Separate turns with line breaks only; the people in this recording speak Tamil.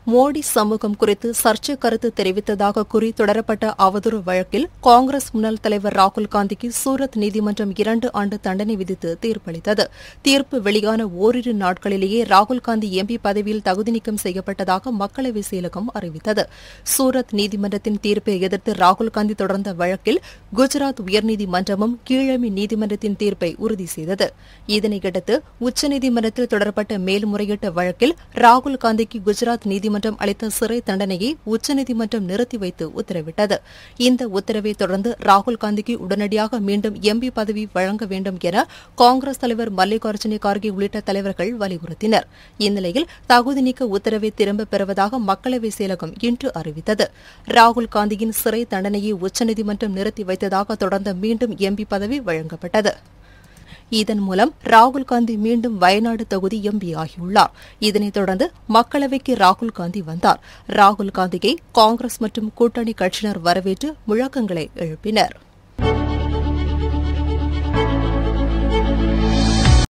மோடி சமூகம் குறித்து சர்ச்சை கருத்து தெரிவித்ததாக கூறி தொடரப்பட்ட அவதூறு வழக்கில் காங்கிரஸ் முன்னாள் தலைவர் ராகுல் காந்திக்கு சூரத் நீதிமன்றம் இரண்டு ஆண்டு தண்டனை விதித்து தீர்ப்பளித்தது தீர்ப்பு வெளியான ஓரிரு நாட்களிலேயே ராகுல் காந்தி எம்பி பதவியில் தகுதி நீக்கம் செய்யப்பட்டதாக மக்களவை செயலகம் அறிவித்தது சூரத் நீதிமன்றத்தின் தீர்ப்பை எதிர்த்து ராகுல் காந்தி தொடர்ந்த வழக்கில் குஜராத் உயர்நீதிமன்றமும் கீழமை நீதிமன்றத்தின் தீர்ப்பை உறுதி செய்தது இதனையடுத்து உச்சநீதிமன்றத்தில் தொடரப்பட்ட மேல்முறையீட்டு வழக்கில் ராகுல் காந்திக்கு குஜராத் நீதிமன்றம் அளித்த சிறை தண்டனையை உச்சநீதிமன்றம் நிறுத்தி வைத்து உத்தரவிட்டது இந்த உத்தரவை தொடர்ந்து ராகுல் காந்திக்கு உடனடியாக மீண்டும் எம்பி பதவி வழங்க வேண்டும் என காங்கிரஸ் தலைவர் மல்லிகார்ஜுன கார்கே உள்ளிட்ட தலைவர்கள் வலியுறுத்தினர் இந்நிலையில் தகுதி நீக்க உத்தரவை திரும்பப் பெறுவதாக மக்களவை செயலகம் இன்று அறிவித்தது ராகுல் காந்தியின் சிறை தண்டனையை உச்சநீதிமன்றம் நிறுத்தி வைத்ததாக தொடர்ந்து மீண்டும் எம்பி பதவி வழங்கப்பட்டது இதன் மூலம் ராகுல் காந்தி மீண்டும் வயநாடு தொகுதி எம்பி ஆகியுள்ளார் இதனைத் தொடர்ந்து மக்களவைக்கு ராகுல் காந்தி வந்தார் ராகுல் காந்தியை காங்கிரஸ் மற்றும் கூட்டணி கட்சியினர் வரவேற்று முழக்கங்களை எழுப்பினர்